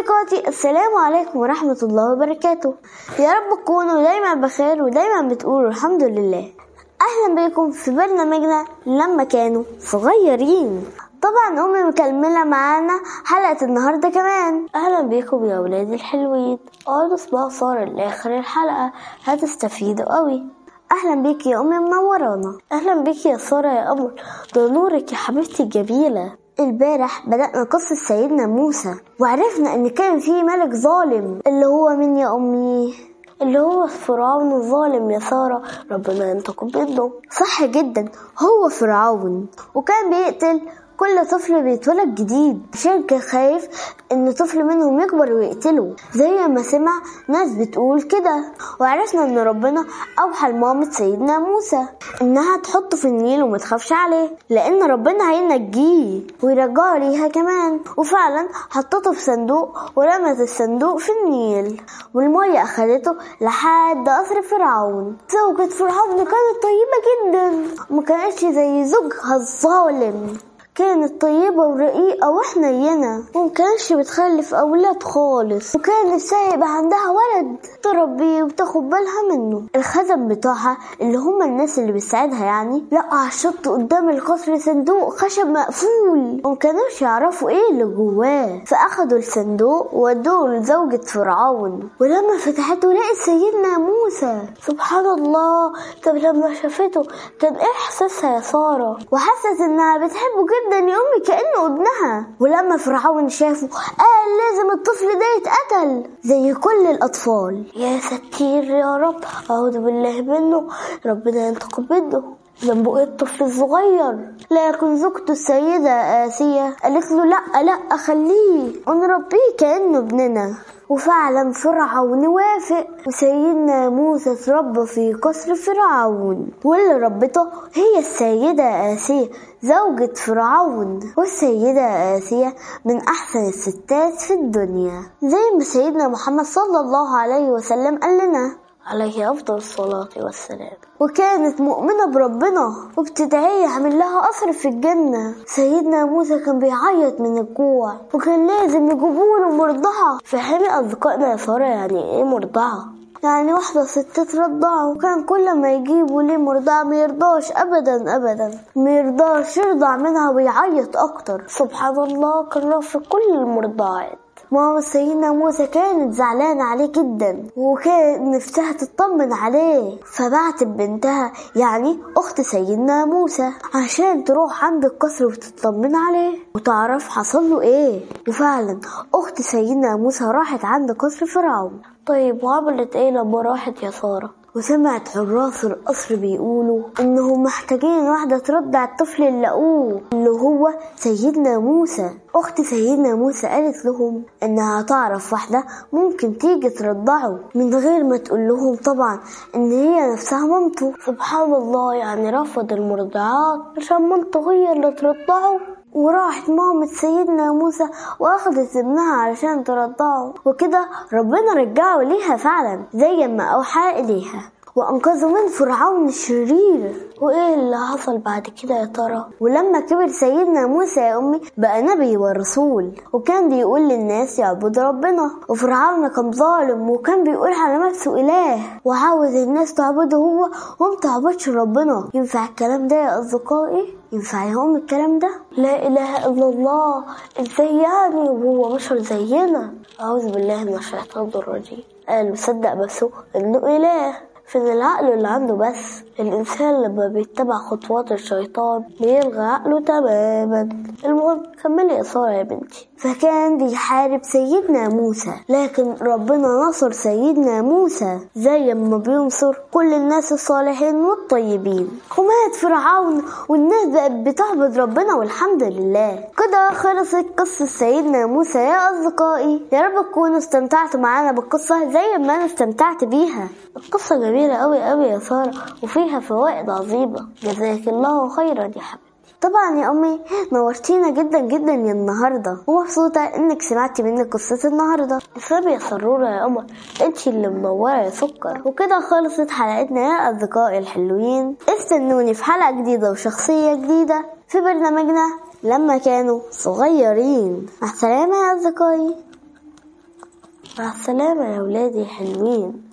أصدقائي السلام عليكم ورحمة الله وبركاته يا رب تكونوا دايما بخير ودايما بتقولوا الحمد لله أهلا بكم في برنامجنا لما كانوا صغيرين طبعا أمي مكملة معانا حلقة النهاردة كمان أهلا بكم يا ولادي الحلوين اقعدوا اسمعوا صار لآخر الحلقة هتستفيدوا قوي أهلا بيك يا أمي منورانا أهلا بيك يا سارة يا قمر ده نورك يا حبيبتي الجميلة البارح بدأنا قصة سيدنا موسى وعرفنا إن كان في ملك ظالم اللي هو مين يا أمي؟ اللي هو فرعون الظالم يا سارة ربنا ينتقم منه صح جدا هو فرعون وكان بيقتل كل طفل بيتولد جديد عشان كان خايف ان طفل منهم يكبر ويقتله زي ما سمع ناس بتقول كده وعرفنا ان ربنا اوحى لمامة سيدنا موسى انها تحطه في النيل وما تخافش عليه لان ربنا هينجيه ويرجعه ليها كمان وفعلا حطته في صندوق ورمت الصندوق في النيل والمية اخدته لحد قصر فرعون زوجة فرعون كانت طيبة جدا وما كانتش زي زوجها الظالم كانت طيبة ورقيقة وحنينة ومكانش بتخلف أولاد خالص وكان نفسها يبقى عندها ولد تربيه وتاخد بالها منه الخزن بتاعها اللي هما الناس اللي بتساعدها يعني لقى على الشط قدام القصر صندوق خشب مقفول ومكانوش يعرفوا ايه اللي جواه فأخدوا الصندوق وودوه لزوجة فرعون ولما فتحته لقت سيدنا موسى سبحان الله طب لما شافته كان ايه احساسها يا سارة وحست انها بتحبه جدا جدا يا امي كانه ابنها ولما فرعون شافه قال لازم الطفل ده يتقتل زي كل الاطفال يا ستير يا رب اعوذ بالله منه ربنا ينتقم منه ذنبه ايه الطفل الصغير لكن زوجته السيدة آسية قالت له لا لا خليه ونربيه كأنه ابننا وفعلا فرعون وافق وسيدنا موسى اتربى في قصر فرعون واللي ربته هي السيدة آسية زوجة فرعون والسيدة آسية من أحسن الستات في الدنيا زي ما سيدنا محمد صلى الله عليه وسلم قال لنا عليه أفضل الصلاة والسلام وكانت مؤمنة بربنا وبتدعيه يعمل لها قصر في الجنة سيدنا موسى كان بيعيط من الجوع وكان لازم يجيبوله مرضعة فهمي أصدقائنا يا سارة يعني إيه مرضعة يعني واحدة ست ترضعه وكان كل ما يجيبوا ليه مرضعة ما يرضاش أبدا أبدا ما يرضاش يرضع منها ويعيط أكتر سبحان الله كان رافض كل المرضعات ماما سيدنا موسى كانت زعلانة عليه جدا وكان نفسها تطمن عليه فبعتت بنتها يعني أخت سيدنا موسى عشان تروح عند القصر وتطمن عليه وتعرف حصل له ايه وفعلا أخت سيدنا موسى راحت عند قصر فرعون طيب وعملت ايه لما راحت يا سارة وسمعت حراس القصر بيقولوا انهم محتاجين واحدة ترضع الطفل اللي لقوه اللي هو سيدنا موسى اخت سيدنا موسى قالت لهم انها تعرف واحدة ممكن تيجي ترضعه من غير ما تقول لهم طبعا ان هي نفسها مامته سبحان الله يعني رفض المرضعات عشان مامته هي اللي ترضعه وراحت مامة سيدنا موسى واخدت ابنها علشان ترضعه وكده ربنا رجعه ليها فعلا زي ما اوحى اليها وانقذه من فرعون الشرير وايه اللي حصل بعد كده يا ترى ولما كبر سيدنا موسى يا امي بقى نبي ورسول وكان بيقول للناس يعبدوا ربنا وفرعون كان ظالم وكان بيقول على نفسه اله وعاوز الناس تعبده هو وما تعبدش ربنا ينفع الكلام ده يا اصدقائي ينفع يا أم الكلام ده لا إله إلا الله إزاي يعني وهو بشر زينا أعوذ بالله من الشيطان الرجيم قال مصدق بس إنه إله فين العقل اللي عنده بس الإنسان لما بيتبع خطوات الشيطان بيلغى عقله تماما المهم كملي يا سارة يا بنتي فكان بيحارب سيدنا موسى لكن ربنا نصر سيدنا موسى زي ما بينصر كل الناس الصالحين والطيبين ومات فرعون والناس بقت بتعبد ربنا والحمد لله كده خلصت قصة سيدنا موسى يا أصدقائي يا رب تكونوا استمتعتوا معانا بالقصة زي ما أنا استمتعت بيها القصة جميلة أوي أوي يا سارة وفيها فوائد عظيمة جزاك الله خيرا يا حبيبي طبعا يا امي نورتينا جدا جدا يا النهارده ومبسوطه انك سمعتي مني قصه النهارده افهمي يا سروره يا قمر انتي اللي منوره يا سكر وكده خلصت حلقتنا يا اصدقائي الحلوين استنوني في حلقه جديده وشخصيه جديده في برنامجنا لما كانوا صغيرين مع السلامه يا اصدقائي مع السلامة يا ولادي حلوين